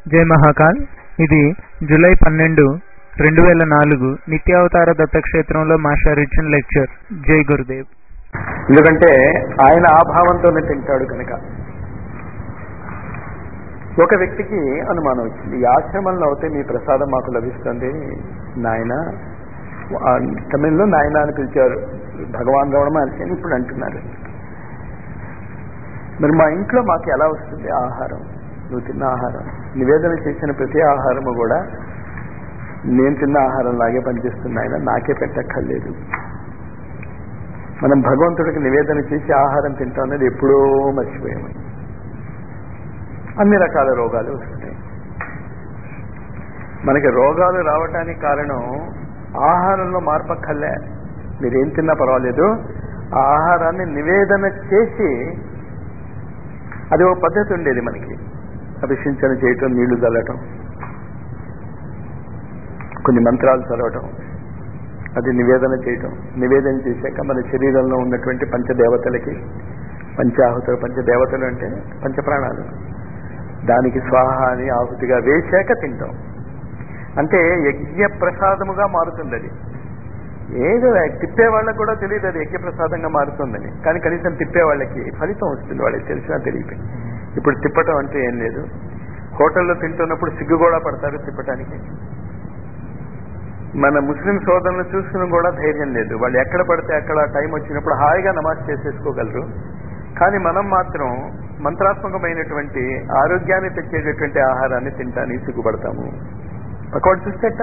జై మహాకాల్ ఇది జూలై పన్నెండు రెండు వేల నాలుగు నిత్యావతార దత్తక్షేత్రంలో మాస్టర్ ఇచ్చిన లెక్చర్ జై గురుదేవ్ ఎందుకంటే ఆయన ఆ భావంతోనే తింటాడు కనుక ఒక వ్యక్తికి అనుమానం వచ్చింది ఈ ఆశ్రమంలో అయితే మీ ప్రసాదం మాకు లభిస్తుంది నాయన ఆ తమిళ్లో నాయన అని పిలిచారు భగవాన్ రమణ అని ఇప్పుడు అంటున్నారు మరి మా ఇంట్లో మాకు ఎలా వస్తుంది ఆహారం నువ్వు తిన్న ఆహారం నివేదన చేసిన ప్రతి ఆహారము కూడా నేను తిన్న ఆహారం లాగే పనిచేస్తుంది ఆయన నాకే పెట్టక్కర్లేదు మనం భగవంతుడికి నివేదన చేసి ఆహారం తింటాం అనేది ఎప్పుడో మర్చిపోయాము అన్ని రకాల రోగాలు వస్తున్నాయి మనకి రోగాలు రావటానికి కారణం ఆహారంలో మార్పక్కర్లే మీరేం తిన్నా పర్వాలేదు ఆ ఆహారాన్ని నివేదన చేసి అది ఒక పద్ధతి ఉండేది మనకి అభిషించన చేయటం నీళ్లు చల్లటం కొన్ని మంత్రాలు చదవటం అది నివేదన చేయటం నివేదన చేశాక మన శరీరంలో ఉన్నటువంటి పంచదేవతలకి పంచాహుతులు పంచదేవతలు అంటే పంచప్రాణాలు దానికి స్వాహ అని ఆహుతిగా వేశాక తింటాం అంటే యజ్ఞ ప్రసాదముగా మారుతుంది అది ఏదో తిప్పే వాళ్ళకు కూడా తెలియదు అది యజ్ఞ ప్రసాదంగా మారుతుందని కానీ కనీసం తిప్పే వాళ్ళకి ఫలితం వస్తుంది వాళ్ళకి తెలిసినా తెలియదు ఇప్పుడు తిప్పటం అంటే ఏం లేదు హోటల్లో తింటున్నప్పుడు సిగ్గు కూడా పడతారు తిప్పటానికి మన ముస్లిం సోదరులను చూసుకుని కూడా ధైర్యం లేదు వాళ్ళు ఎక్కడ పడితే అక్కడ టైం వచ్చినప్పుడు హాయిగా నమాజ్ చేసేసుకోగలరు కానీ మనం మాత్రం మంత్రాత్మకమైనటువంటి ఆరోగ్యాన్ని తెచ్చేటటువంటి ఆహారాన్ని తింటానికి సిగ్గుపడతాము పక్కవాడు చూసేట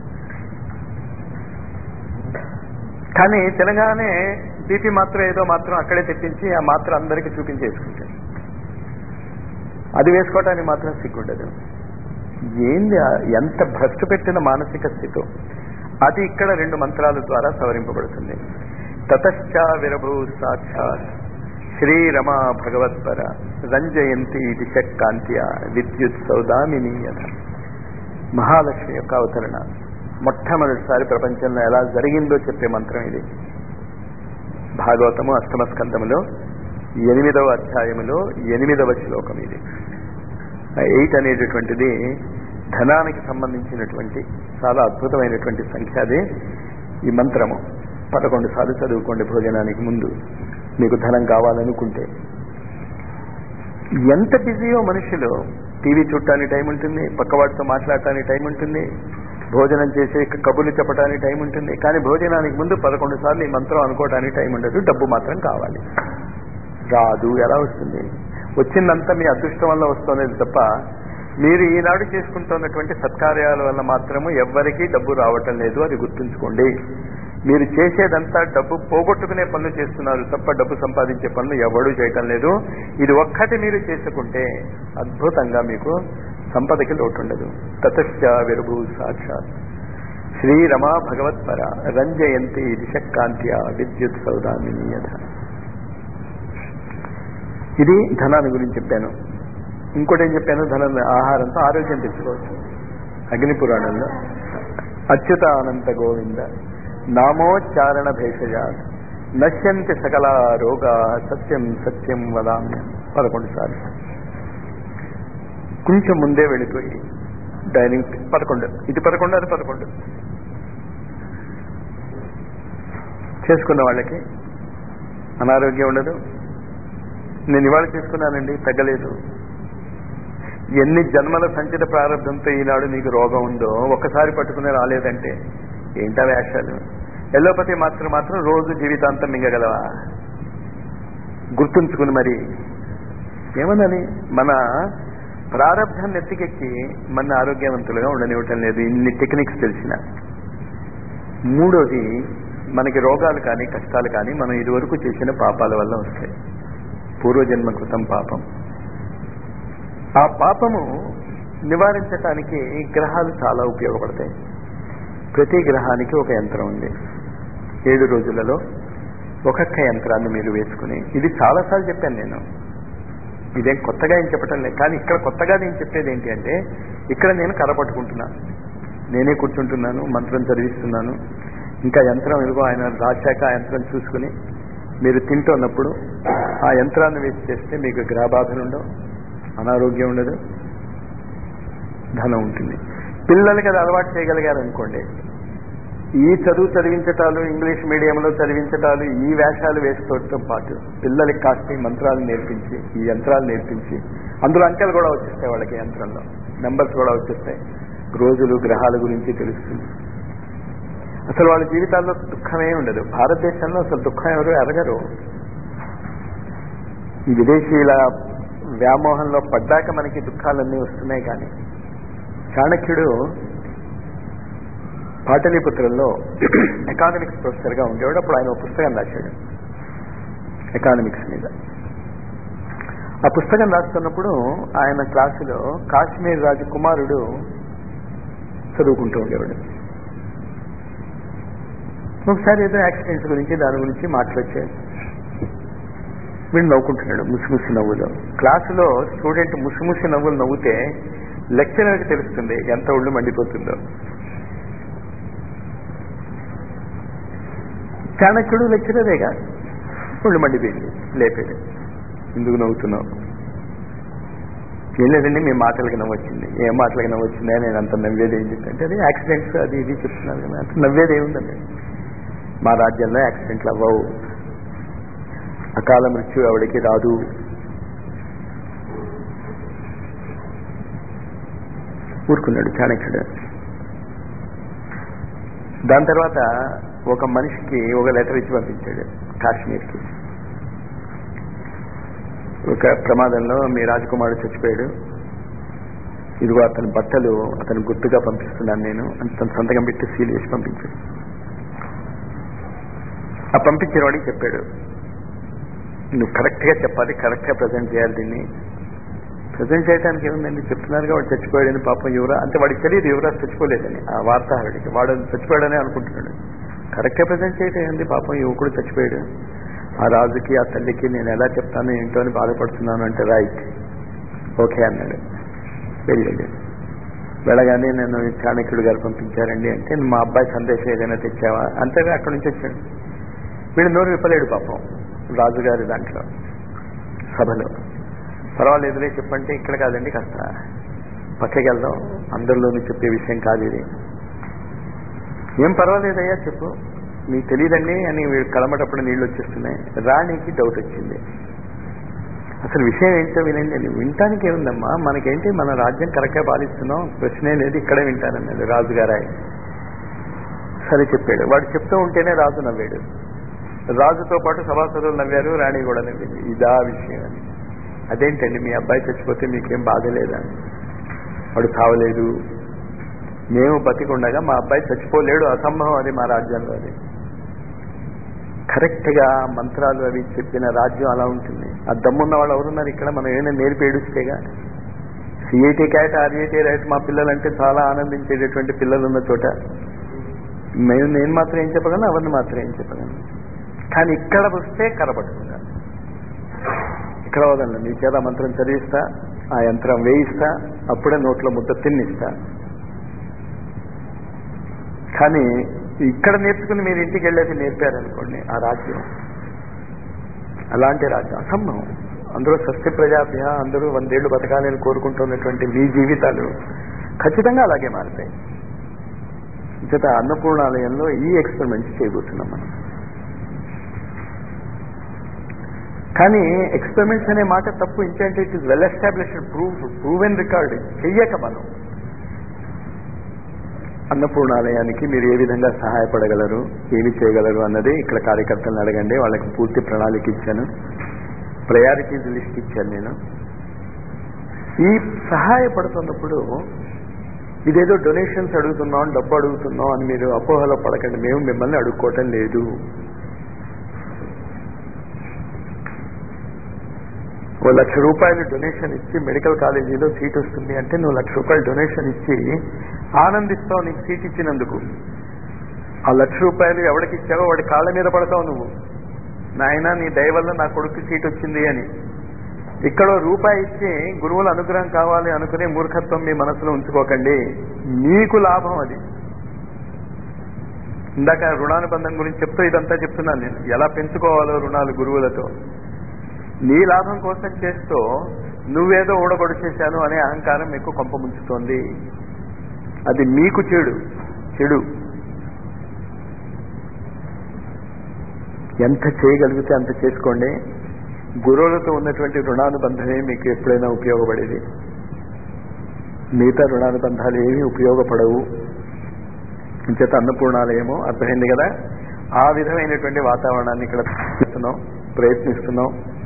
కానీ తినగానే బీపీ మాత్రం ఏదో మాత్రం అక్కడే తెప్పించి ఆ మాత్రం అందరికీ చూపించేసుకుంటారు అది వేసుకోవటానికి మాత్రం సిగ్గుండదు ఏంది ఎంత భ్రష్టు పెట్టిన మానసిక స్థితి అది ఇక్కడ రెండు మంత్రాల ద్వారా సవరింపబడుతుంది తతశ్చ విరభూ సాక్షాత్ శ్రీరమా భగవత్పర రంజయంతి దిశ కాంత్య విద్యుత్ సౌదామినీయత మహాలక్ష్మి యొక్క అవతరణ మొట్టమొదటిసారి ప్రపంచంలో ఎలా జరిగిందో చెప్పే మంత్రం ఇది భాగవతము అష్టమ స్కందములో ఎనిమిదవ అధ్యాయములో ఎనిమిదవ శ్లోకం ఇది ఎయిట్ అనేటటువంటిది ధనానికి సంబంధించినటువంటి చాలా అద్భుతమైనటువంటి సంఖ్య అది ఈ మంత్రము పదకొండు సార్లు చదువుకోండి భోజనానికి ముందు మీకు ధనం కావాలనుకుంటే ఎంత బిజీయో మనుషులు టీవీ చూడటానికి టైం ఉంటుంది పక్కవాడితో మాట్లాడటానికి టైం ఉంటుంది భోజనం చేసే కబుర్లు చెప్పడానికి టైం ఉంటుంది కానీ భోజనానికి ముందు పదకొండు సార్లు ఈ మంత్రం అనుకోవడానికి టైం ఉండదు డబ్బు మాత్రం కావాలి రాదు ఎలా వస్తుంది వచ్చిందంతా మీ అదృష్టం వల్ల వస్తున్నది తప్ప మీరు ఈనాడు చేసుకుంటున్నటువంటి సత్కార్యాల వల్ల మాత్రము ఎవ్వరికీ డబ్బు రావటం లేదు అది గుర్తుంచుకోండి మీరు చేసేదంతా డబ్బు పోగొట్టుకునే పనులు చేస్తున్నారు తప్ప డబ్బు సంపాదించే పనులు ఎవడూ చేయటం లేదు ఇది ఒక్కటి మీరు చేసుకుంటే అద్భుతంగా మీకు సంపదకి లోటు ఉండదు తతశ్చ విరుభు సాక్షాత్ శ్రీరమా భగవత్పర రంజయంతి దిశకాంత్య విద్యుత్ సౌదామినీయత ఇది ధనాన్ని గురించి చెప్పాను ఇంకోటి ఏం చెప్పాను ధనం ఆహారంతో ఆరోగ్యం తెచ్చుకోవచ్చు అగ్ని పురాణంలో అచ్యుత అనంత గోవింద నామోచ్చారణ భేషజా నశ్యంతి సకల రోగా సత్యం సత్యం వదామ్యం పదకొండు సార్లు కొంచెం ముందే వెళ్ళిపోయి డైనింగ్ పదకొండు ఇది పదకొండు అది పదకొండు చేసుకున్న వాళ్ళకి అనారోగ్యం ఉండదు నేను ఇవాళ చేసుకున్నానండి తగ్గలేదు ఎన్ని జన్మల సంచిత ప్రారంభంతో ఈనాడు నీకు రోగం ఉందో ఒక్కసారి పట్టుకునే రాలేదంటే ఏంటా వేషాలు ఎల్లోపతి మాత్రం మాత్రం రోజు జీవితాంతం మింగగలవా గుర్తుంచుకుని మరి ఏమన్నది మన ప్రారంభం నెత్తికెక్కి మన ఆరోగ్యవంతులుగా ఉండనివ్వటం లేదు ఇన్ని టెక్నిక్స్ తెలిసిన మూడోది మనకి రోగాలు కానీ కష్టాలు కానీ మనం ఇదివరకు చేసిన పాపాల వల్ల వస్తాయి పూర్వజన్మ కృతం పాపం ఆ పాపము నివారించటానికి గ్రహాలు చాలా ఉపయోగపడతాయి ప్రతి గ్రహానికి ఒక యంత్రం ఉంది ఏడు రోజులలో ఒక్కొక్క యంత్రాన్ని మీరు వేసుకుని ఇది చాలాసార్లు చెప్పాను నేను ఇదేం కొత్తగా ఏం చెప్పటం లేదు కానీ ఇక్కడ కొత్తగా నేను చెప్పేది ఏంటి అంటే ఇక్కడ నేను కర్ర పట్టుకుంటున్నాను నేనే కూర్చుంటున్నాను మంత్రం చదివిస్తున్నాను ఇంకా యంత్రం ఇదిగో ఆయన రాశాక ఆ యంత్రం చూసుకుని మీరు తింటున్నప్పుడు ఆ యంత్రాన్ని వేసి చేస్తే మీకు గ్రహబాధలు ఉండవు అనారోగ్యం ఉండదు ధనం ఉంటుంది పిల్లలకి అది అలవాటు చేయగలిగారు అనుకోండి ఈ చదువు చదివించటాలు ఇంగ్లీష్ మీడియంలో చదివించటాలు ఈ వేషాలు వేసుకోవడంతో పాటు పిల్లలకి కాస్త ఈ మంత్రాలు నేర్పించి ఈ యంత్రాలు నేర్పించి అందులో అంకెలు కూడా వచ్చేస్తాయి వాళ్ళకి యంత్రంలో నెంబర్స్ కూడా వచ్చేస్తాయి రోజులు గ్రహాల గురించి తెలుస్తుంది అసలు వాళ్ళ జీవితాల్లో దుఃఖమే ఉండదు భారతదేశంలో అసలు దుఃఖం ఎవరు ఎరగరు ఈ విదేశీయుల వ్యామోహంలో పడ్డాక మనకి దుఃఖాలన్నీ వస్తున్నాయి కానీ చాణక్యుడు పాటలీపుత్రంలో ఎకానమిక్స్ ప్రొఫెసర్గా ఉండేవాడు అప్పుడు ఆయన ఒక పుస్తకం రాశాడు ఎకానమిక్స్ మీద ఆ పుస్తకం రాస్తున్నప్పుడు ఆయన క్లాసులో కాశ్మీర్ రాజు కుమారుడు చదువుకుంటూ ఉండేవాడు ఒకసారి ఏదో యాక్సిడెంట్స్ గురించి దాని గురించి మాట్లాడచ్చాడు వీడు నవ్వుకుంటున్నాడు ముసిముసి నవ్వులో క్లాసులో స్టూడెంట్ ముసిముసి నవ్వులు నవ్వుతే లెక్చరర్కి తెలుస్తుంది ఎంత ఒళ్ళు మండిపోతుందో చాణక్యుడు లెక్చరరేగా ఒళ్ళు మండిపోయింది లేపాడు ఎందుకు నవ్వుతున్నావు ఏం లేదండి మీ మాటలకి నవ్వొచ్చింది ఏం మాటలకి నవ్వొచ్చిందా నేను అంత నవ్వేది ఏం చెప్పంటే అది యాక్సిడెంట్స్ అది ఇది చెప్తున్నాను కదా అంత నవ్వేది ఏముందండి మా రాజ్యంలో యాక్సిడెంట్లు అవ్వవు అకాల మృత్యు ఆవిడకి రాదు ఊరుకున్నాడు చాణక్యుడు దాని తర్వాత ఒక మనిషికి ఒక లెటర్ ఇచ్చి పంపించాడు కాశ్మీర్కి ఒక ప్రమాదంలో మీ రాజకుమారుడు చచ్చిపోయాడు ఇదిగో అతని బట్టలు అతను గుర్తుగా పంపిస్తున్నాను నేను అని తన సంతకం పెట్టి సీల్ చేసి పంపించాడు ఆ పంపించిన వాడికి చెప్పాడు నువ్వు కరెక్ట్గా చెప్పాలి కరెక్ట్గా ప్రజెంట్ చేయాలి దీన్ని ప్రజెంట్ చేయడానికి ఏముందండి చెప్తున్నారుగా వాడు చచ్చిపోయాడని పాపం యువరా అంటే వాడికి తెలియదు యువరాజ్ చచ్చిపోలేదని ఆ వార్తాహరుడికి వాడు చచ్చిపోయాడని అనుకుంటున్నాడు కరెక్ట్గా ప్రజెంట్ చేయటం ఏంది పాపం యువకుడు చచ్చిపోయాడు ఆ రాజుకి ఆ తల్లికి నేను ఎలా చెప్తాను ఏంటో అని బాధపడుతున్నాను అంటే రైట్ ఓకే అన్నాడు వెళ్ళాడు వెళ్ళగానే నేను చాణక్యుడు గారు పంపించారండి అంటే మా అబ్బాయి సందేశం ఏదైనా తెచ్చావా అంతేగా అక్కడి నుంచి వచ్చాడు వీడు నోరు విప్పలేడు పాపం రాజుగారి దాంట్లో సభలో పర్వాలేదులే చెప్పంటే ఇక్కడ కాదండి కాస్త పక్కకి వెళ్దాం అందరిలోనూ చెప్పే విషయం కాదు ఇది ఏం పర్వాలేదయ్యా చెప్పు మీకు తెలియదండి అని వీడు కలమటప్పుడు నీళ్ళు వచ్చేస్తున్నాయి రాణికి డౌట్ వచ్చింది అసలు విషయం ఏంటో వినండి అని వినటానికి ఏముందమ్మా మనకేంటి మన రాజ్యం కరెక్ట్గా పాలిస్తున్నాం ప్రశ్నే లేదు ఇక్కడే వింటానన్నాడు రాజుగారు ఆయన సరే చెప్పాడు వాడు చెప్తూ ఉంటేనే రాజు నవ్వాడు రాజుతో పాటు సభాసదులు నవ్వారు రాణి కూడా నవ్వింది ఇదా విషయం అని అదేంటండి మీ అబ్బాయి చచ్చిపోతే మీకేం బాధ లేదా వాడు చావలేదు మేము బతికుండగా మా అబ్బాయి చచ్చిపోలేడు అసంభవం అది మా రాజ్యంలో అది కరెక్ట్ గా మంత్రాలు అవి చెప్పిన రాజ్యం అలా ఉంటుంది ఆ దమ్మున్న వాళ్ళు ఎవరున్నారు ఇక్కడ మనం ఏమైనా నేర్పి ఏడుస్తేగా సిఐటి క్యాట్ ఆర్ఐటి రైట్ మా పిల్లలంటే చాలా ఆనందించేటటువంటి పిల్లలు ఉన్న చోట మేము నేను మాత్రం ఏం చెప్పగలను అవన్నీ మాత్రం ఏం చెప్పగలను కానీ ఇక్కడ వస్తే కరపట్టుకుంటా ఇక్కడ వదలను మీ చేత మంత్రం చదివిస్తా ఆ యంత్రం వేయిస్తా అప్పుడే నోట్లో ముద్ద తిన్నిస్తా కానీ ఇక్కడ నేర్చుకుని మీరు ఇంటికి వెళ్ళేది నేర్పారనుకోండి ఆ రాజ్యం అలాంటి రాజ్యం అసంభవం అందరూ సస్య ప్రజాభ్య అందరూ వందేళ్లు బతకాలని కోరుకుంటున్నటువంటి మీ జీవితాలు ఖచ్చితంగా అలాగే మారుతాయి చేత అన్నపూర్ణాలయంలో ఈ ఎక్స్పెరిమెంట్స్ చేయబోతున్నాం మనం కానీ ఎక్స్పెరిమెంట్స్ అనే మాట తప్పు ఇంకేంటే it is well established prove proven record చెయ్యక మనం అన్నపూర్ణాలయానికి మీరు ఏ విధంగా సహాయపడగలరు ఏమి చేయగలరు అన్నది ఇక్కడ కార్యకర్తలను అడగండి వాళ్ళకి పూర్తి ప్రణాళిక ఇచ్చాను ప్రయారిటీస్ లిస్ట్ ఇచ్చాను నేను ఈ సహాయపడుతున్నప్పుడు ఇదేదో డొనేషన్స్ అడుగుతున్నాం డబ్బు అడుగుతున్నాం అని మీరు అపోహలో పడకండి మేము మిమ్మల్ని అడుక్కోవటం లేదు ఓ లక్ష రూపాయలు డొనేషన్ ఇచ్చి మెడికల్ కాలేజీలో సీట్ వస్తుంది అంటే నువ్వు లక్ష రూపాయలు డొనేషన్ ఇచ్చి ఆనందిస్తావు నీకు సీట్ ఇచ్చినందుకు ఆ లక్ష రూపాయలు ఎవరికి ఇచ్చావో వాడి కాళ్ళ మీద పడతావు నువ్వు నాయన నీ దయ వల్ల నా కొడుకు సీట్ వచ్చింది అని ఇక్కడ రూపాయి ఇచ్చి గురువుల అనుగ్రహం కావాలి అనుకునే మూర్ఖత్వం మీ మనసులో ఉంచుకోకండి మీకు లాభం అది ఇందాక రుణానుబంధం గురించి చెప్తూ ఇదంతా చెప్తున్నాను నేను ఎలా పెంచుకోవాలో రుణాలు గురువులతో నీ లాభం కోసం చేస్తూ నువ్వేదో ఊడబడి చేశాను అనే అహంకారం మీకు కొంప ముంచుతోంది అది మీకు చెడు చెడు ఎంత చేయగలిగితే అంత చేసుకోండి గురువులతో ఉన్నటువంటి రుణానుబంధమే మీకు ఎప్పుడైనా ఉపయోగపడేది మిగతా రుణానుబంధాలు ఏమీ ఉపయోగపడవు ఇంచేత అన్నపూర్ణాలయమో అర్థమైంది కదా ఆ విధమైనటువంటి వాతావరణాన్ని ఇక్కడ చేస్తున్నాం ప్రయత్నిస్తున్నాం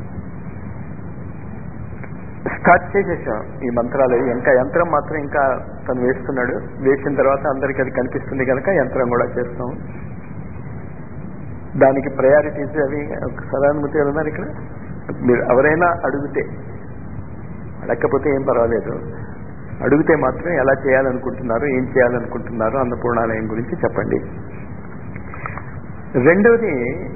స్టార్ట్ చేసేసాం ఈ మంత్రాలు ఇంకా యంత్రం మాత్రం ఇంకా తను వేస్తున్నాడు వేసిన తర్వాత అందరికి అది కనిపిస్తుంది కనుక యంత్రం కూడా చేస్తాం దానికి ప్రయారిటీస్ అవి సదానుమతి గారు ఉన్నారు ఇక్కడ మీరు ఎవరైనా అడిగితే అడగకపోతే ఏం పర్వాలేదు అడిగితే మాత్రం ఎలా చేయాలనుకుంటున్నారు ఏం చేయాలనుకుంటున్నారు అన్నపూర్ణాలయం గురించి చెప్పండి రెండవది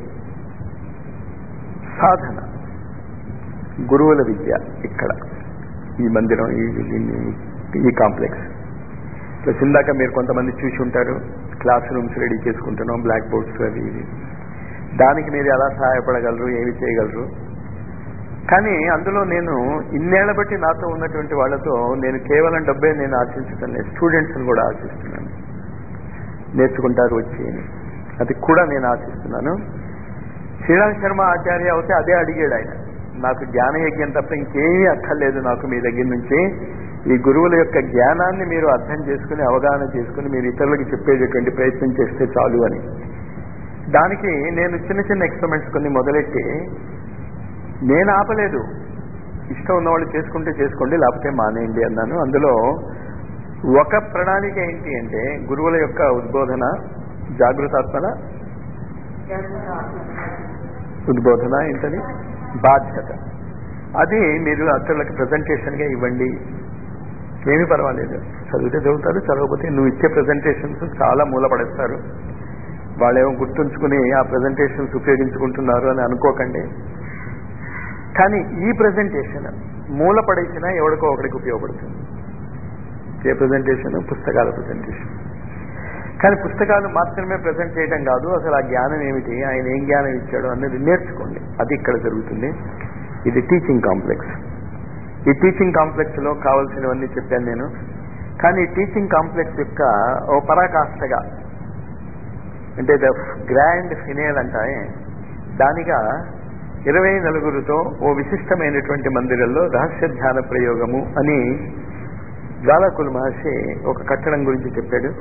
సాధన గురువుల విద్య ఇక్కడ ఈ మందిరం ఈ ఈ- ఈ కాంప్లెక్స్ ప్లస్ ఇందాక మీరు కొంతమంది చూసి ఉంటారు క్లాస్ రూమ్స్ రెడీ చేసుకుంటున్నాం బ్లాక్ బోర్డ్స్ అవి ఇవి దానికి మీరు ఎలా సహాయపడగలరు ఏమి చేయగలరు కానీ అందులో నేను ఇన్నేళ్ల బట్టి నాతో ఉన్నటువంటి వాళ్ళతో నేను కేవలం డబ్బే నేను ఆశించడం లేదు స్టూడెంట్స్ని కూడా ఆశిస్తున్నాను నేర్చుకుంటారు వచ్చి అని. అది కూడా నేను ఆశిస్తున్నాను శ్రీరామ్ శర్మ ఆచార్య అయితే అదే అడిగాడు ఆయన నాకు జ్ఞానయజ్ఞం తప్ప ఇంకేమీ అక్కర్లేదు నాకు మీ దగ్గర నుంచి ఈ గురువుల యొక్క జ్ఞానాన్ని మీరు అర్థం చేసుకుని అవగాహన చేసుకుని మీరు ఇతరులకు చెప్పేటటువంటి ప్రయత్నం చేస్తే చాలు అని దానికి నేను చిన్న చిన్న ఎక్స్పెరిమెంట్స్ కొన్ని మొదలెట్టి నేను ఆపలేదు ఇష్టం ఉన్నవాళ్ళు చేసుకుంటే చేసుకోండి లేకపోతే మానేయండి అన్నాను అందులో ఒక ప్రణాళిక ఏంటి అంటే గురువుల యొక్క ఉద్బోధన జాగృతాత్మల ఉద్బోధన ఏంటది బాధ్యత అది మీరు అతరులకు ప్రజెంటేషన్గా ఇవ్వండి ఏమీ పర్వాలేదు చదివితే చదువుతారు చదవకపోతే నువ్వు ఇచ్చే ప్రజెంటేషన్స్ చాలా మూలపడేస్తారు వాళ్ళేమో గుర్తుంచుకుని ఆ ప్రజెంటేషన్స్ ఉపయోగించుకుంటున్నారు అని అనుకోకండి కానీ ఈ ప్రజెంటేషన్ మూలపడేసిన ఎవరికో ఒకరికి ఉపయోగపడుతుంది ఏ ప్రజెంటేషన్ పుస్తకాల ప్రజెంటేషన్ కానీ పుస్తకాలు మాత్రమే ప్రజెంట్ చేయడం కాదు అసలు ఆ జ్ఞానం ఏమిటి ఆయన ఏం జ్ఞానం ఇచ్చాడు అనేది నేర్చుకోండి అది ఇక్కడ జరుగుతుంది ఇది టీచింగ్ కాంప్లెక్స్ ఈ టీచింగ్ కాంప్లెక్స్ లో కావాల్సినవన్నీ చెప్పాను నేను కానీ ఈ టీచింగ్ కాంప్లెక్స్ యొక్క ఓ పరాకాష్ఠగా అంటే ద గ్రాండ్ ఫినేల్ అంటారే దానిగా ఇరవై నలుగురితో ఓ విశిష్టమైనటువంటి మందిరంలో రహస్య ధ్యాన ప్రయోగము అని జ్వాలాకుల మహర్షి ఒక కట్టడం గురించి చెప్పాడు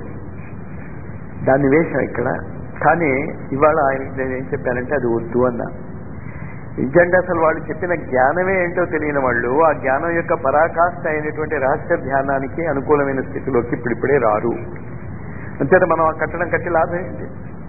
దాన్ని వేశాం ఇక్కడ కానీ ఇవాళ ఆయనకి నేను ఏం చెప్పానంటే అది వద్దు అన్నా ఎందుకంటే అసలు వాళ్ళు చెప్పిన జ్ఞానమే ఏంటో తెలియని వాళ్ళు ఆ జ్ఞానం యొక్క పరాకాష్ఠ అయినటువంటి రహస్య ధ్యానానికి అనుకూలమైన స్థితిలోకి ఇప్పుడిప్పుడే రారు అంతేత మనం ఆ కట్టడం కట్టి లాభం ఏంటి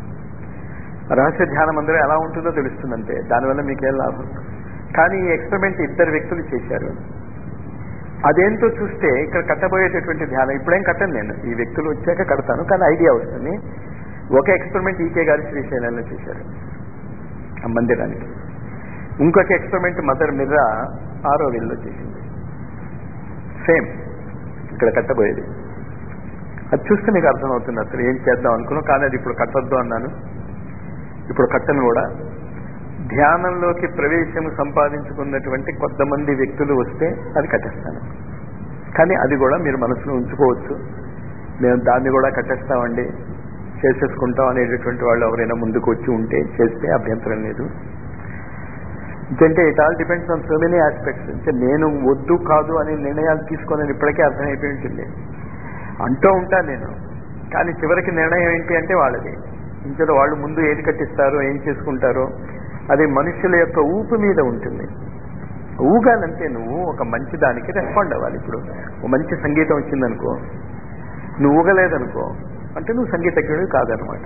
రహస్య ధ్యాన మందిరం ఎలా ఉంటుందో తెలుస్తుందంటే దానివల్ల మీకేం లాభం కానీ ఈ ఎక్స్పెరిమెంట్ ఇద్దరు వ్యక్తులు చేశారు అదేంటో చూస్తే ఇక్కడ కట్టబోయేటటువంటి ధ్యానం ఇప్పుడేం కట్టను నేను ఈ వ్యక్తులు వచ్చాక కడతాను కానీ ఐడియా వస్తుంది ఒక ఎక్స్పెరిమెంట్ ఈకే గారి శ్రీశైలంలో చేశారు ఆ మందిరానికి ఇంకొక ఎక్స్పెరిమెంట్ మదర్ మిర్రా ఆరో విల్లో చేసింది సేమ్ ఇక్కడ కట్టబోయేది అది చూస్తే మీకు అర్థమవుతుంది అసలు ఏం చేద్దాం అనుకున్నాం కానీ అది ఇప్పుడు కట్టొద్దు అన్నాను ఇప్పుడు కట్టను కూడా ధ్యానంలోకి ప్రవేశం సంపాదించుకున్నటువంటి కొంతమంది వ్యక్తులు వస్తే అది కట్టేస్తాను కానీ అది కూడా మీరు మనసులో ఉంచుకోవచ్చు మేము దాన్ని కూడా కట్టేస్తామండి చేసేసుకుంటాం అనేటటువంటి వాళ్ళు ఎవరైనా ముందుకు వచ్చి ఉంటే చేస్తే అభ్యంతరం లేదు ఎందుకంటే it all depends on so many aspects అంటే నేను వద్దు కాదు అనే నిర్ణయాలు తీసుకోనని ఇప్పటికే అర్థమైపోయి ఉంటుంది అంటూ ఉంటాను నేను కానీ చివరికి నిర్ణయం ఏంటి అంటే వాళ్ళది ఇంట్లో వాళ్ళు ముందు ఏది కట్టిస్తారో ఏం చేసుకుంటారో అది మనుషుల యొక్క ఊపు మీద ఉంటుంది ఊగాలంటే నువ్వు ఒక మంచి దానికి రెస్పాండ్ అవ్వాలి ఇప్పుడు ఒక మంచి సంగీతం వచ్చిందనుకో నువ్వు ఊగలేదనుకో అంటే నువ్వు సంగీతజ్ఞుడు కాదనమాట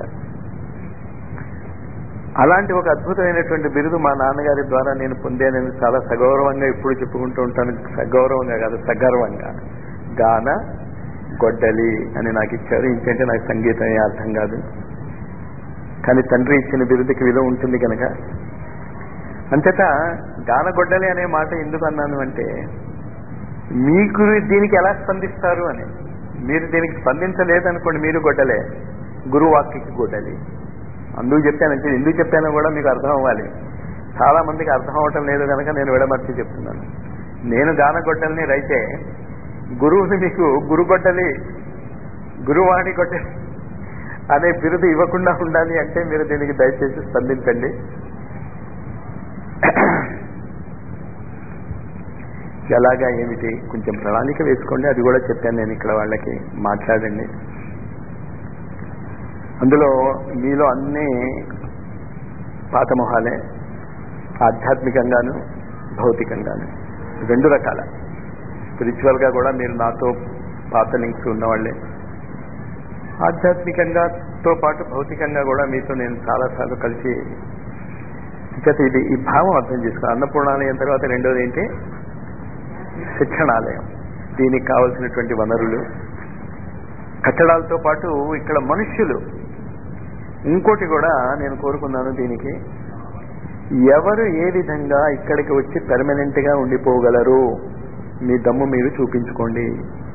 అలాంటి ఒక అద్భుతమైనటువంటి బిరుదు మా నాన్నగారి ద్వారా నేను పొందానని చాలా సగౌరవంగా ఎప్పుడు చెప్పుకుంటూ ఉంటాను సగౌరవంగా కాదు సగర్వంగా గాన గొడ్డలి అని నాకు ఇచ్చారు ఇంకంటే నాకు సంగీతం ఏ అర్థం కాదు కానీ తండ్రి ఇచ్చిన బిరుదుకి విలువ ఉంటుంది కనుక అంతటా గానగొడ్డలి అనే మాట ఎందుకు అన్నాను అంటే మీకు దీనికి ఎలా స్పందిస్తారు అని మీరు దీనికి స్పందించలేదనుకోండి మీరు గొడ్డలే గురువాక్యకి గొడ్డలి అందుకు చెప్పానంటే ఎందుకు చెప్పానో కూడా మీకు అర్థం అవ్వాలి చాలా మందికి అర్థం అవటం లేదు కనుక నేను విడమర్చి చెప్తున్నాను నేను గానగొడ్డల్ని రైతే గురువుని మీకు గురుగొడ్డలి గురువాణి గొడ్డలి అనే బిరుదు ఇవ్వకుండా ఉండాలి అంటే మీరు దీనికి దయచేసి స్పందించండి ఎలాగా ఏమిటి కొంచెం ప్రణాళిక వేసుకోండి అది కూడా చెప్పాను నేను ఇక్కడ వాళ్ళకి మాట్లాడండి అందులో మీలో అన్ని పాత మొహాలే ఆధ్యాత్మికంగాను భౌతికంగాను రెండు రకాల స్పిరిచువల్గా కూడా మీరు నాతో పాత లింక్స్ ఉన్నవాళ్ళే ఆధ్యాత్మికంగా తో పాటు భౌతికంగా కూడా మీతో నేను చాలాసార్లు కలిసి చేత ఇది ఈ భావం అర్థం చేసుకో అన్నపూర్ణాలయం తర్వాత రెండోది ఏంటి శిక్షణాలయం దీనికి కావలసినటువంటి వనరులు కట్టడాలతో పాటు ఇక్కడ మనుష్యులు ఇంకోటి కూడా నేను కోరుకున్నాను దీనికి ఎవరు ఏ విధంగా ఇక్కడికి వచ్చి పెర్మనెంట్ గా ఉండిపోగలరు మీ దమ్ము మీరు చూపించుకోండి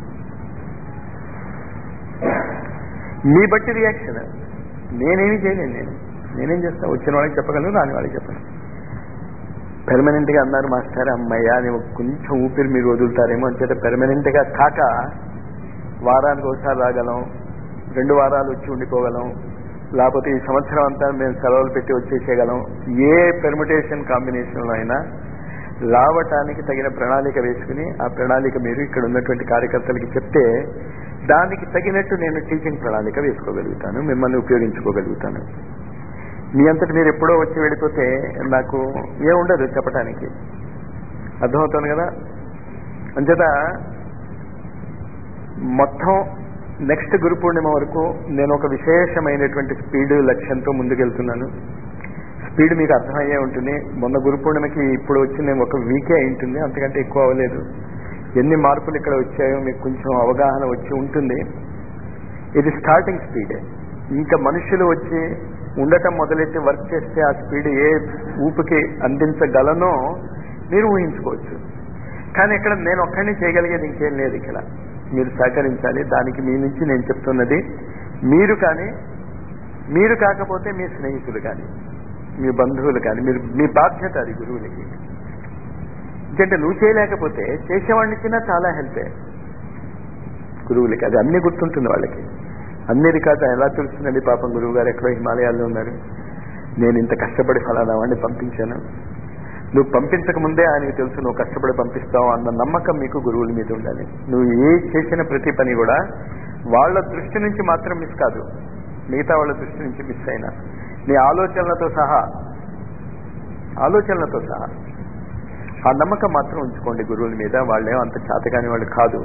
మీ బట్టి రియాక్షన్ నేనేమి చేయలేను నేను నేనేం చేస్తా వచ్చిన వాళ్ళకి చెప్పగలను రాని వాళ్ళకి చెప్పను పెర్మనెంట్ గా అన్నారు మాస్టర్ అమ్మయ్యా నువ్వు కొంచెం ఊపిరి మీరు వదులుతారేమో అని చేత పెర్మనెంట్ గా కాక వారానికి ఒకసారి రాగలం రెండు వారాలు వచ్చి ఉండిపోగలం లేకపోతే ఈ సంవత్సరం అంతా మేము సెలవులు పెట్టి వచ్చేసేయగలం ఏ పెర్మిటేషన్ కాంబినేషన్లో అయినా లావటానికి తగిన ప్రణాళిక వేసుకుని ఆ ప్రణాళిక మీరు ఇక్కడ ఉన్నటువంటి కార్యకర్తలకి చెప్తే దానికి తగినట్టు నేను టీచింగ్ ప్రణాళిక వేసుకోగలుగుతాను మిమ్మల్ని ఉపయోగించుకోగలుగుతాను మీ అంతటి మీరు ఎప్పుడో వచ్చి వెళ్ళిపోతే నాకు ఏముండదు చెప్పటానికి అర్థమవుతుంది కదా అంచేత మొత్తం నెక్స్ట్ గురు పూర్ణిమ వరకు నేను ఒక విశేషమైనటువంటి స్పీడ్ లక్ష్యంతో ముందుకెళ్తున్నాను స్పీడ్ మీకు అర్థమయ్యే ఉంటుంది మొన్న గురు పూర్ణిమకి ఇప్పుడు వచ్చి నేను ఒక వీకే అయి ఉంటుంది అంతకంటే ఎక్కువ అవ్వలేదు ఎన్ని మార్పులు ఇక్కడ వచ్చాయో మీకు కొంచెం అవగాహన వచ్చి ఉంటుంది ఇది స్టార్టింగ్ స్పీడ్ ఇంకా మనుషులు వచ్చి ఉండటం మొదలెట్టి వర్క్ చేస్తే ఆ స్పీడ్ ఏ ఊపికి అందించగలనో మీరు ఊహించుకోవచ్చు కానీ ఇక్కడ నేను ఒక్కడిని చేయగలిగేది ఇంకేం లేదు ఇక్కడ మీరు సహకరించాలి దానికి మీ నుంచి నేను చెప్తున్నది మీరు కానీ మీరు కాకపోతే మీ స్నేహితులు కానీ మీ బంధువులు కానీ మీరు మీ బాధ్యత అది గురువులకి ఎందుకంటే నువ్వు చేయలేకపోతే చేసేవాడిని ఇచ్చినా చాలా హెల్పే గురువులకి అది అన్ని గుర్తుంటుంది వాళ్ళకి అన్ని రికార్డు ఎలా తెలుస్తుందండి పాపం గురువు గారు ఎక్కడో హిమాలయాల్లో ఉన్నారు నేను ఇంత కష్టపడి ఫలానా వాడిని పంపించాను నువ్వు పంపించక ముందే ఆయనకు తెలుసు నువ్వు కష్టపడి పంపిస్తావు అన్న నమ్మకం మీకు గురువుల మీద ఉండాలి నువ్వు ఏ చేసిన ప్రతి పని కూడా వాళ్ళ దృష్టి నుంచి మాత్రం మిస్ కాదు మిగతా వాళ్ళ దృష్టి నుంచి మిస్ అయినా నీ ఆలోచనలతో సహా ఆలోచనలతో సహా ఆ నమ్మకం మాత్రం ఉంచుకోండి గురువుల మీద వాళ్ళేమో అంత చేతకాని వాళ్ళు కాదు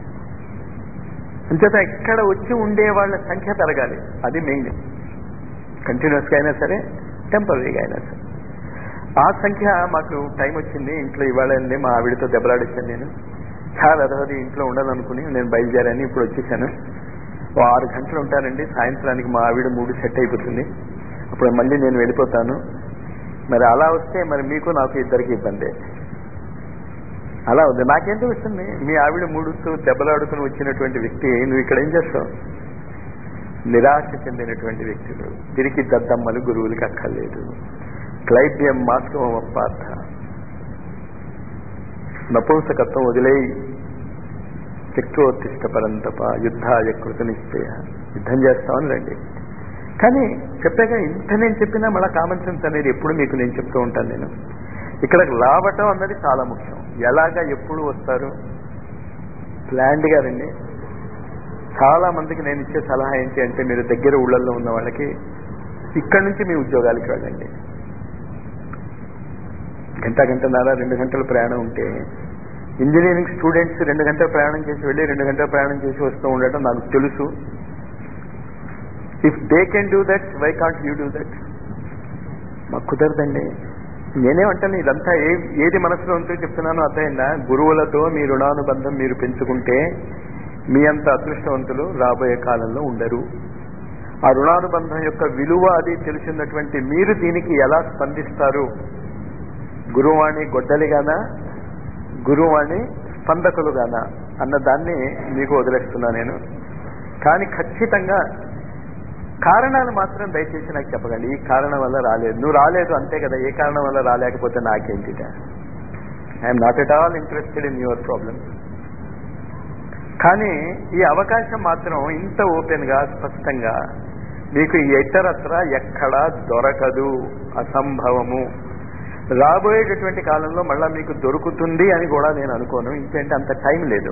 అంచేత ఇక్కడ వచ్చి ఉండే వాళ్ళ సంఖ్య పెరగాలి అది మెయిన్ కంటిన్యూస్గా అయినా సరే టెంపరీగా అయినా సరే ఆ సంఖ్య మాకు టైం వచ్చింది ఇంట్లో ఇవాళ వెళ్ళి మా ఆవిడతో దెబ్బలాడేశాను నేను చాలా అదవది ఇంట్లో ఉండాలనుకుని నేను బయలుదేరాను ఇప్పుడు వచ్చేసాను ఓ ఆరు గంటలు ఉంటానండి సాయంత్రానికి మా ఆవిడ మూడు సెట్ అయిపోతుంది అప్పుడు మళ్ళీ నేను వెళ్ళిపోతాను మరి అలా వస్తే మరి మీకు నాకు ఇద్దరికి ఇబ్బందే అలా ఉంది నాకేం తెలుస్తుంది మీ ఆవిడ మూడుతో దెబ్బలాడుకుని వచ్చినటువంటి వ్యక్తి నువ్వు ఇక్కడ ఏం చేస్తావు నిరాశ చెందినటువంటి వ్యక్తులు తిరిగి దద్దమ్మలు గురువులకి అక్కర్లేదు క్లైబ్యం మాస్కం పార్థ నపుంసకత్వం వదిలేయి చక్రోత్తిష్ట పరంతప యుద్ధాయ కృత నిశ్చయ యుద్ధం చేస్తామని రండి కానీ చెప్పాక ఇంత నేను చెప్పినా మళ్ళీ కామన్ సెన్స్ అనేది ఎప్పుడు మీకు నేను చెప్తూ ఉంటాను నేను ఇక్కడ రావటం అన్నది చాలా ముఖ్యం ఎలాగా ఎప్పుడు వస్తారు ప్లాండ్గా రండి చాలా మందికి నేను ఇచ్చే సలహా ఏంటి అంటే మీరు దగ్గర ఊళ్ళల్లో ఉన్న వాళ్ళకి ఇక్కడ నుంచి మీ ఉద్యోగాలకి వెళ్ళండి గంట గంటన్నర రెండు గంటల ప్రయాణం ఉంటే ఇంజనీరింగ్ స్టూడెంట్స్ రెండు గంటల ప్రయాణం చేసి వెళ్ళి రెండు గంటల ప్రయాణం చేసి వస్తూ ఉండటం నాకు తెలుసు if they can do that why can't you do that మాకు కుదరదండి నేనేమంటాను ఇదంతా ఏ ఏది మనసులో ఉందో చెప్తున్నానో అర్థమైందా గురువులతో మీ రుణానుబంధం మీరు పెంచుకుంటే మీ అంత అదృష్టవంతులు రాబోయే కాలంలో ఉండరు ఆ రుణానుబంధం యొక్క విలువ అది తెలిసినటువంటి మీరు దీనికి ఎలా స్పందిస్తారు గురువాణి గొడ్డలిగానా గురువాణి స్పందకులుగానా అన్న దాన్ని మీకు వదిలేస్తున్నా నేను కానీ ఖచ్చితంగా కారణాలు మాత్రం దయచేసి నాకు చెప్పగండి ఈ కారణం వల్ల రాలేదు నువ్వు రాలేదు అంతే కదా ఏ కారణం వల్ల రాలేకపోతే నాకేంటిట I'm not at all interested in your problem కానీ ఈ అవకాశం మాత్రం ఇంత ఓపెన్ గా స్పష్టంగా మీకు ఇతరత్ర ఎక్కడా దొరకదు అసంభవము రాబోయేటటువంటి కాలంలో మళ్ళా మీకు దొరుకుతుంది అని కూడా నేను అనుకోను ఇంకేంటి అంత టైం లేదు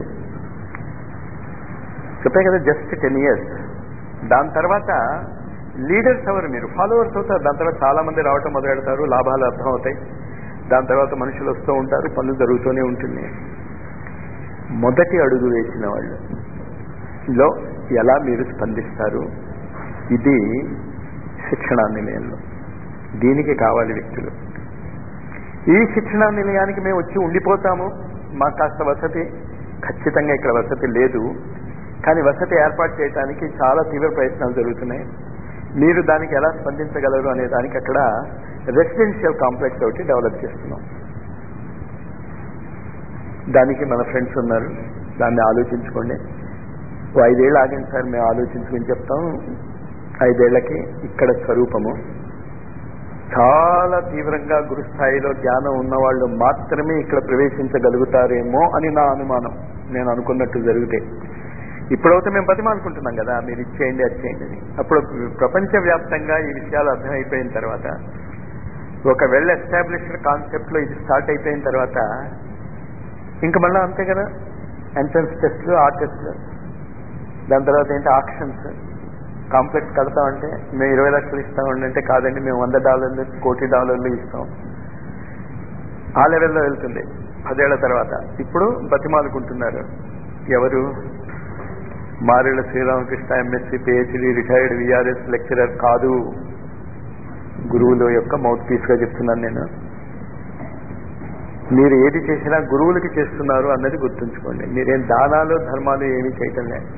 చెప్పే కదా జస్ట్ టెన్ ఇయర్స్ దాని తర్వాత లీడర్స్ ఎవరు మీరు ఫాలోవర్స్ అవుతారు దాని తర్వాత చాలా మంది రావటం మొదలెడతారు లాభాలు అర్థమవుతాయి దాని తర్వాత మనుషులు వస్తూ ఉంటారు పనులు జరుగుతూనే ఉంటుంది మొదటి అడుగు వేసిన వాళ్ళు లో ఎలా మీరు స్పందిస్తారు ఇది శిక్షణా నిలయంలో దీనికి కావాలి వ్యక్తులు ఈ శిక్షణా నిలయానికి మేము వచ్చి ఉండిపోతాము మాకు కాస్త వసతి ఖచ్చితంగా ఇక్కడ వసతి లేదు కానీ వసతి ఏర్పాటు చేయడానికి చాలా తీవ్ర ప్రయత్నాలు జరుగుతున్నాయి మీరు దానికి ఎలా స్పందించగలరు అనే దానికి అక్కడ రెసిడెన్షియల్ కాంప్లెక్స్ ఒకటి డెవలప్ చేస్తున్నాం దానికి మన ఫ్రెండ్స్ ఉన్నారు దాన్ని ఆలోచించుకోండి ఓ ఐదేళ్ళు ఆగండి సార్ మేము ఆలోచించుకుని చెప్తాం ఐదేళ్లకి ఇక్కడ స్వరూపము చాలా తీవ్రంగా గురుస్థాయిలో జ్ఞానం ఉన్నవాళ్ళు మాత్రమే ఇక్కడ ప్రవేశించగలుగుతారేమో అని నా అనుమానం నేను అనుకున్నట్టు జరిగితే ఇప్పుడైతే మేము బతిమాలుకుంటున్నాం కదా మీరు ఇచ్చేయండి అది చేయండి అని అప్పుడు ప్రపంచవ్యాప్తంగా ఈ విషయాలు అర్థమైపోయిన తర్వాత ఒక వెల్ ఎస్టాబ్లిష్డ్ కాన్సెప్ట్ లో ఇది స్టార్ట్ అయిపోయిన తర్వాత ఇంకా మళ్ళీ అంతే కదా ఎంట్రన్స్ టెస్ట్లు ఆ టెస్ట్లు దాని తర్వాత ఏంటి ఆక్షన్స్ కాంప్లెక్స్ కడతామంటే మేము ఇరవై లక్షలు ఇస్తామండి అంటే కాదండి మేము వంద డాలర్లు కోటి డాలర్లు ఇస్తాం ఆ లెవెల్లో వెళ్తుంది పదేళ్ల తర్వాత ఇప్పుడు బతిమాలుకుంటున్నారు ఎవరు Marella Sriramakrishna MSc PhD retired VRS lecturer కాదు గురువుల యొక్క మౌత్ పీస్ గా చెప్తున్నాను నేను మీరు ఏది చేసినా గురువులకి చేస్తున్నారు అన్నది గుర్తుంచుకోండి మీరేం దానాలు ధర్మాలు ఏమీ చేయటం లేదు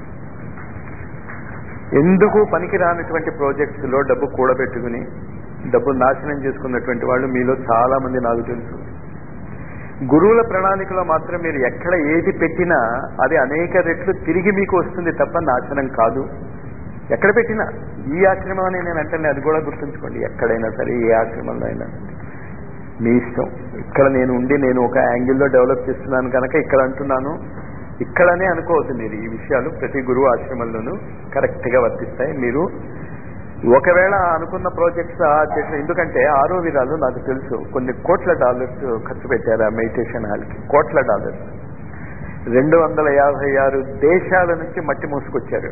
ఎందుకు పనికిరానటువంటి ప్రాజెక్ట్స్ లో డబ్బు కూడబెట్టుకుని డబ్బు నాశనం చేసుకున్నటువంటి వాళ్ళు మీలో చాలా మంది నాకు తెలుసు గురువుల ప్రణాళికలో మాత్రం మీరు ఎక్కడ ఏది పెట్టినా అది అనేక రెట్లు తిరిగి మీకు వస్తుంది తప్ప నాశనం కాదు ఎక్కడ పెట్టినా ఈ ఆశ్రమం అని నేను అంటే అది కూడా గుర్తుంచుకోండి ఎక్కడైనా సరే ఏ ఆశ్రమంలో అయినా మీ ఇష్టం ఇక్కడ నేను ఉండి నేను ఒక యాంగిల్లో డెవలప్ చేస్తున్నాను కనుక ఇక్కడ అంటున్నాను ఇక్కడనే అనుకోవద్దు మీరు ఈ విషయాలు ప్రతి గురువు ఆశ్రమంలోనూ కరెక్ట్ గా వర్తిస్తాయి మీరు ఒకవేళ అనుకున్న ప్రాజెక్ట్స్ చేసిన ఎందుకంటే ఆరో వీరాలు నాకు తెలుసు కొన్ని కోట్ల డాలర్స్ ఖర్చు పెట్టారు ఆ మెడిటేషన్ హాల్కి కోట్ల డాలర్స్ రెండు వందల యాభై ఆరు దేశాల నుంచి మట్టి మోసుకొచ్చారు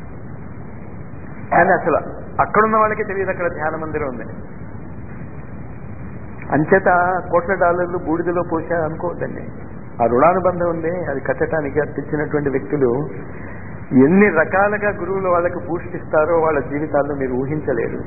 కానీ అసలు అక్కడున్న వాళ్ళకి తెలియదు అక్కడ ధ్యాన మందిరం ఉంది అంచేత కోట్ల డాలర్లు బూడిదలో పోసా అనుకోవద్దండి ఆ రుణానుబంధం ఉంది అది కట్టడానికి తెచ్చినటువంటి వ్యక్తులు ఎన్ని రకాలుగా గురువులు వాళ్ళకి బూస్ట్ ఇస్తారో వాళ్ళ జీవితాల్లో మీరు ఊహించలేరు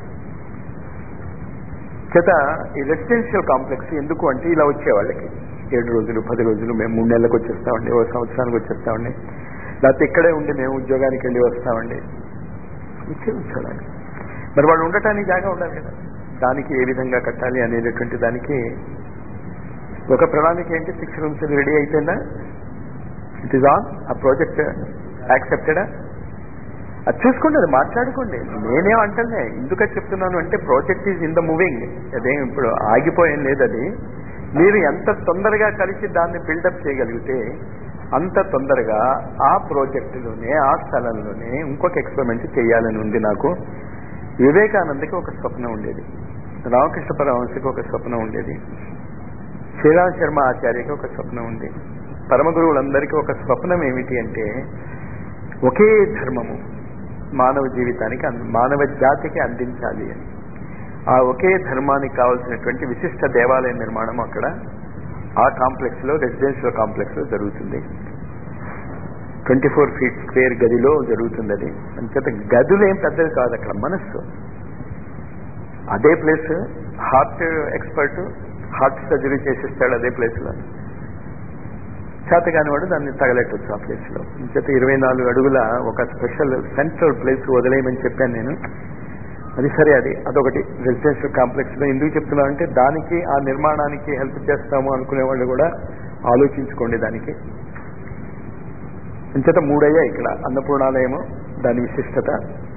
చేత ఈ రెసిడెన్షియల్ కాంప్లెక్స్ ఎందుకు అంటే ఇలా వచ్చే వాళ్ళకి ఏడు రోజులు పది రోజులు మేము మూడు నెలలకు వచ్చేస్తామండి ఓ సంవత్సరానికి వచ్చేస్తామండి లేకపోతే ఇక్కడే ఉండి మేము ఉద్యోగానికి వెళ్ళి వస్తామండి ఇచ్చే ఉంచాలండి మరి వాళ్ళు ఉండటానికి జాగా ఉండాలి కదా దానికి ఏ విధంగా కట్టాలి అనేటటువంటి దానికి ఒక ప్రణాళిక ఏంటి సిక్స్ రూమ్స్ రెడీ అయిపోయిందా ఇట్ ఈస్ ఆన్ ఆ ప్రాజెక్ట్ యాక్సెప్టెడా అది చూసుకోండి అది మాట్లాడుకోండి నేనేం అంటలే ఎందుకని చెప్తున్నాను అంటే project is in the moving అదేం ఇప్పుడు ఆగిపోయేం లేదు అది మీరు ఎంత తొందరగా కలిసి దాన్ని బిల్డప్ చేయగలిగితే అంత తొందరగా ఆ ప్రాజెక్టులోనే ఆ స్థలంలోనే ఇంకొక ఎక్స్పెరిమెంట్ చేయాలని ఉంది నాకు వివేకానందకి ఒక స్వప్నం ఉండేది రామకృష్ణ పరమహంసకి ఒక స్వప్నం ఉండేది శ్రీరామ్ శర్మ ఆచార్యకి ఒక స్వప్నం ఉంది పరమ గురువులందరికీ ఒక స్వప్నం ఏమిటి అంటే ఒకే ధర్మము మానవ జీవితానికి అంద- మానవ జాతికి అందించాలి అని ఆ ఒకే ధర్మానికి కావాల్సినటువంటి విశిష్ట దేవాలయ నిర్మాణం అక్కడ ఆ కాంప్లెక్స్ లో రెసిడెన్షియల్ కాంప్లెక్స్ లో జరుగుతుంది ట్వంటీ ఫోర్ ఫీట్ స్క్వేర్ గదిలో జరుగుతుంది అది అంచేత గదులు ఏం పెద్దది కాదు అక్కడ మనస్సు అదే place heart expert heart surgery చేసిస్తాడు అదే ప్లేస్ లో చేత కానివాడు దాన్ని తగలెట్టొచ్చు ఆ ప్లేస్ లో చేత ఇరవై నాలుగు అడుగుల ఒక స్పెషల్ సెంట్రల్ ప్లేస్ వదిలేయమని చెప్పాను నేను అది సరే అది అదొకటి రెసిడెన్షియల్ కాంప్లెక్స్ లో ఎందుకు చెప్తున్నా అంటే దానికి ఆ నిర్మాణానికి హెల్ప్ చేస్తాము అనుకునే వాళ్ళు కూడా ఆలోచించుకోండి దానికి అంచేత మూడయ్యా ఇక్కడ అన్నపూర్ణాలయము దాని విశిష్టత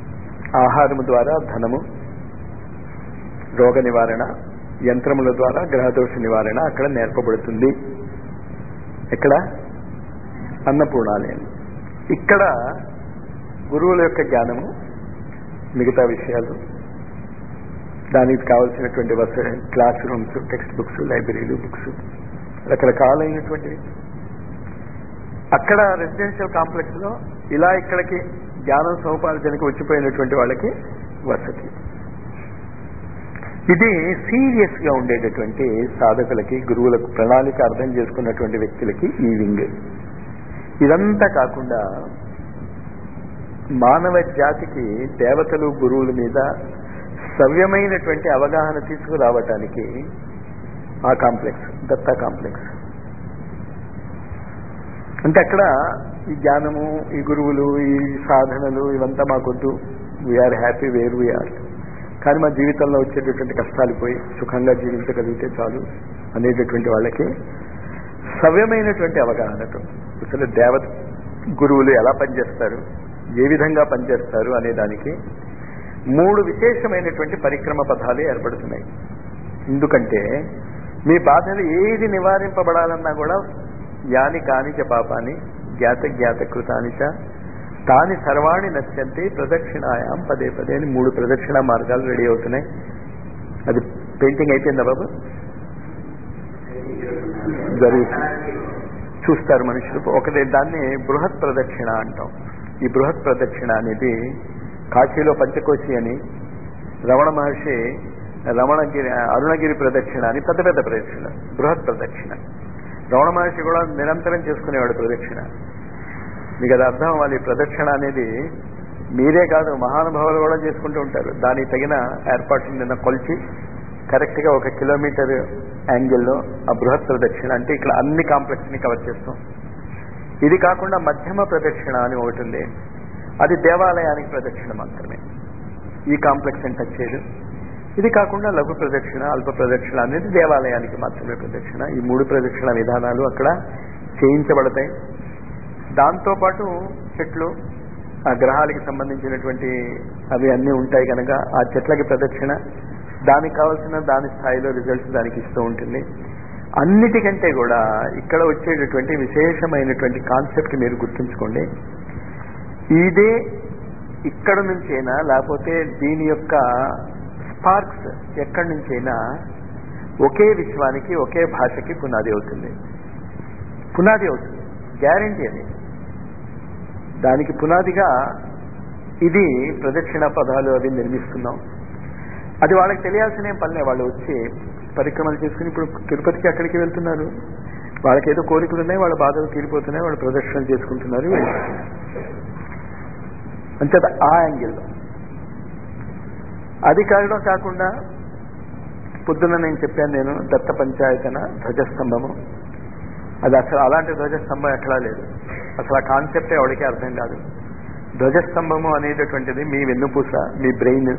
ఆహారము ద్వారా ధనము రోగ నివారణ యంత్రముల ద్వారా గ్రహదోష నివారణ అక్కడ నేర్పబడుతుంది ఎక్కడ అన్నపూర్ణాలయం ఇక్కడ గురువుల యొక్క జ్ఞానము మిగతా విషయాలు దానికి కావలసినటువంటి వస క్లాస్ రూమ్స్ టెక్స్ట్ బుక్స్ లైబ్రరీలు బుక్స్ రకరకాలైనటువంటివి అక్కడ రెసిడెన్షియల్ కాంప్లెక్స్ లో ఇలా ఇక్కడికి జ్ఞానం సముపార్జనకి వచ్చిపోయినటువంటి వాళ్ళకి వసతి ఇది సీరియస్ గా ఉండేటటువంటి సాధకులకి గురువులకు ప్రణాళిక అర్థం చేసుకున్నటువంటి వ్యక్తులకి ఈ వింగ్ ఇదంతా కాకుండా మానవ జాతికి దేవతలు గురువుల మీద సవ్యమైనటువంటి అవగాహన తీసుకురావటానికి ఆ కాంప్లెక్స్ దత్తా కాంప్లెక్స్ అంటే అక్కడ ఈ జ్ఞానము ఈ గురువులు ఈ సాధనలు ఇవంతా మాకొద్దు వీఆర్ హ్యాపీ వేర్ వీఆర్ కానీ మా జీవితంలో వచ్చేటటువంటి కష్టాలు పోయి సుఖంగా జీవించగలిగితే చాలు అనేటటువంటి వాళ్ళకి సవ్యమైనటువంటి అవగాహనతో అసలు దేవత గురువులు ఎలా పనిచేస్తారు ఏ విధంగా పనిచేస్తారు అనే దానికి మూడు విశేషమైనటువంటి పరిక్రమ పదాలు ఏర్పడుతున్నాయి ఎందుకంటే మీ బాధలు ఏది నివారింపబడాలన్నా కూడా యాని కానిచ పాపాని జ్ఞాత జ్ఞాత కృతానిచ తాని సర్వాణి నశ్యంతి ప్రదక్షిణాయాం పదే పదే అని మూడు ప్రదక్షిణ మార్గాలు రెడీ అవుతున్నాయి అది పెయింటింగ్ అయిపోయిందా బాబు జరుగుతుంది చూస్తారు మనుషులు ఒకటి దాన్ని బృహత్ ప్రదక్షిణ అంటాం ఈ బృహత్ ప్రదక్షిణ అనేది కాశీలో పంచకోశి అని రమణ మహర్షి రమణగిరి అరుణగిరి ప్రదక్షిణ అని పెద్ద పెద్ద ప్రదక్షిణ బృహత్ ప్రదక్షిణ రమణ మహర్షి కూడా నిరంతరం చేసుకునేవాడు ప్రదక్షిణ మీకు అది అర్థం అవ్వాలి ఈ ప్రదక్షిణ అనేది మీరే కాదు మహానుభావులు కూడా చేసుకుంటూ ఉంటారు దానికి తగిన ఏర్పాట్లు నిన్న కొలిచి కరెక్ట్ గా ఒక కిలోమీటర్ యాంగిల్లో ఆ బృహత్ ప్రదక్షిణ అంటే ఇక్కడ అన్ని కాంప్లెక్స్ ని కవర్ చేస్తాం ఇది కాకుండా మధ్యమ ప్రదక్షిణ అని ఒకటి ఉంది అది దేవాలయానికి ప్రదక్షిణ మాత్రమే ఈ కాంప్లెక్స్ అని టచ్ చేయదు ఇది కాకుండా లఘు ప్రదక్షిణ అల్ప ప్రదక్షిణ అనేది దేవాలయానికి మాత్రమే ప్రదక్షిణ ఈ మూడు ప్రదక్షిణ విధానాలు అక్కడ చేయించబడతాయి దాంతోపాటు చెట్లు ఆ గ్రహాలకి సంబంధించినటువంటి అవి అన్నీ ఉంటాయి కనుక ఆ చెట్లకి ప్రదక్షిణ దానికి కావాల్సిన దాని స్థాయిలో రిజల్ట్స్ దానికి ఇస్తూ ఉంటుంది అన్నిటికంటే కూడా ఇక్కడ వచ్చేటటువంటి విశేషమైనటువంటి కాన్సెప్ట్ మీరు గుర్తుంచుకోండి ఇదే ఇక్కడ నుంచైనా లేకపోతే దీని యొక్క స్పార్క్స్ ఎక్కడి నుంచైనా ఒకే విశ్వానికి ఒకే భాషకి పునాది అవుతుంది పునాది అవుతుంది గ్యారంటీ అది దానికి పునాదిగా ఇది ప్రదక్షిణ పదాలు అవి నిర్మిస్తున్నాం అది వాళ్ళకి తెలియాల్సిన ఏం పనిలే వాళ్ళు వచ్చి పరిక్రమలు చేసుకుని ఇప్పుడు తిరుపతికి అక్కడికి వెళ్తున్నారు వాళ్ళకి ఏదో కోరికలు ఉన్నాయి వాళ్ళ బాధలు తీరిపోతున్నాయి వాళ్ళు ప్రదక్షిణలు చేసుకుంటున్నారు అంచేత ఆ యాంగిల్లో అది కావడం కాకుండా పొద్దున్న నేను చెప్పాను నేను దత్త పంచాయతన ధ్వజస్తంభము అది అసలు అలాంటి ధ్వజస్తంభం ఎక్కడా లేదు అసలు ఆ కాన్సెప్టే ఎవరికి అర్థం కాదు ధ్వజస్తంభము అనేటటువంటిది మీ వెన్నుపూస మీ బ్రెయిన్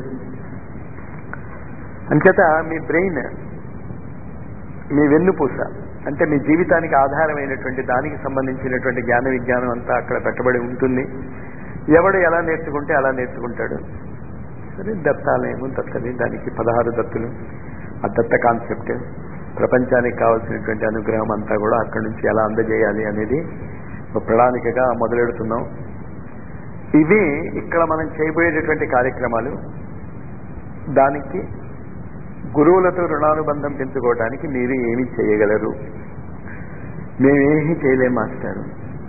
అంచేత మీ బ్రెయిన్ మీ వెన్నుపూస అంటే మీ జీవితానికి ఆధారమైనటువంటి దానికి సంబంధించినటువంటి జ్ఞాన విజ్ఞానం అంతా అక్కడ పెట్టబడి ఉంటుంది ఎవడు ఎలా నేర్చుకుంటే అలా నేర్చుకుంటాడు సరే దత్తాలయము దత్తని దానికి పదహారు దత్తులు ఆ దత్త కాన్సెప్ట్ ప్రపంచానికి కావాల్సినటువంటి అనుగ్రహం అంతా కూడా అక్కడి నుంచి ఎలా అందజేయాలి అనేది ఒక ప్రణాళికగా మొదలెడుతున్నాం ఇవి ఇక్కడ మనం చేయబోయేటటువంటి కార్యక్రమాలు దానికి గురువులతో రుణానుబంధం పెంచుకోవడానికి మీరు ఏమి చేయగలరు మేమేమీ చేయలేం మాస్టారు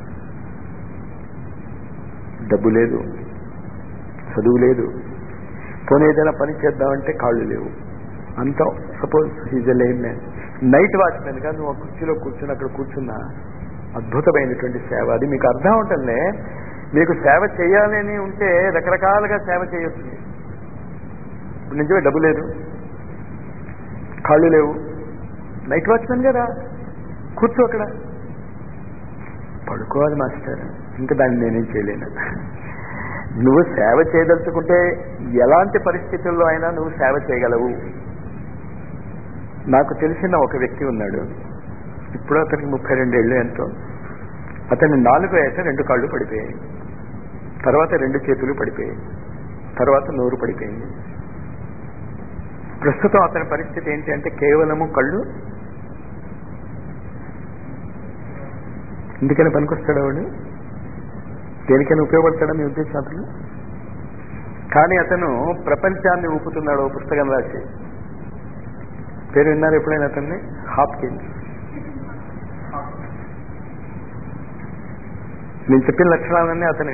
డబ్బు లేదు చదువు లేదు పోనీ ఏదైనా పని చేద్దామంటే కాళ్ళు లేవు అంతా suppose is a lane man night watchmen గా నువ్వు ఆ కుర్చీలో కూర్చుని అక్కడ కూర్చున్నా అద్భుతమైనటువంటి సేవ అది మీకు అర్థం ఉంటుందే మీకు సేవ చేయాలని ఉంటే రకరకాలుగా సేవ చేయొచ్చు ఇప్పుడు నిజమే డబ్బు లేదు కాళ్ళు లేవు నైట్ వాచ్మెన్ కదా కూర్చో అక్కడ పడుకోవాలి మాస్టర్ ఇంకా దాన్ని నేనేం చేయలేను నువ్వు సేవ చేయదలుచుకుంటే ఎలాంటి పరిస్థితుల్లో అయినా నువ్వు సేవ చేయగలవు నాకు తెలిసిన ఒక వ్యక్తి ఉన్నాడు ఇప్పుడు అతనికి ముప్పై రెండేళ్ళు ఎంతో అతని నాలుగు అయితే రెండు కాళ్ళు పడిపోయాయి తర్వాత రెండు చేతులు పడిపోయాయి తర్వాత నోరు పడిపోయింది ప్రస్తుతం అతని పరిస్థితి ఏంటి అంటే కేవలము కళ్ళు ఎందుకని పనికొస్తాడు వాడు దేనికైనా ఉపయోగపడతాడా మీ ఉద్దేశం అతను కానీ అతను ప్రపంచాన్ని ఊపుతున్నాడు ఓ పుస్తకం రాసి పేరు విన్నారు ఎప్పుడైనా అతన్ని హాప్కిన్స్ నేను చెప్పిన లక్షణాలన్నీ అతని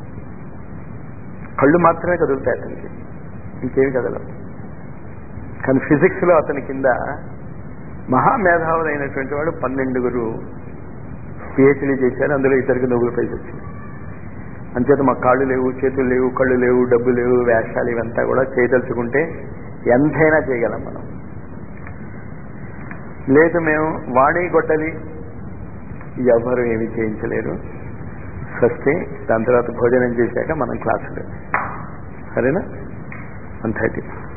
కళ్ళు మాత్రమే కదులుతాయి అతనికి ఇంకేమి కదలవు కానీ ఫిజిక్స్ లో అతని కింద మహామేధావులైనటువంటి వాడు పన్నెండుగురు పిహెచ్డీ చేశారు అందులో ఇద్దరికి నోబెల్ ప్రైజ్ వచ్చింది అంచేత మా కాళ్ళు లేవు చేతులు లేవు కళ్ళు లేవు డబ్బు లేవు వేషాలు ఇవంతా కూడా చేయదలుచుకుంటే ఎంతైనా చేయగలం మనం లేదు మేము వాణి గొడ్డలి ఎవరు ఏమి చేయించలేరు స్వస్తి దాని తర్వాత భోజనం చేశాక మనం క్లాసులు సరేనా వన్ థర్టీ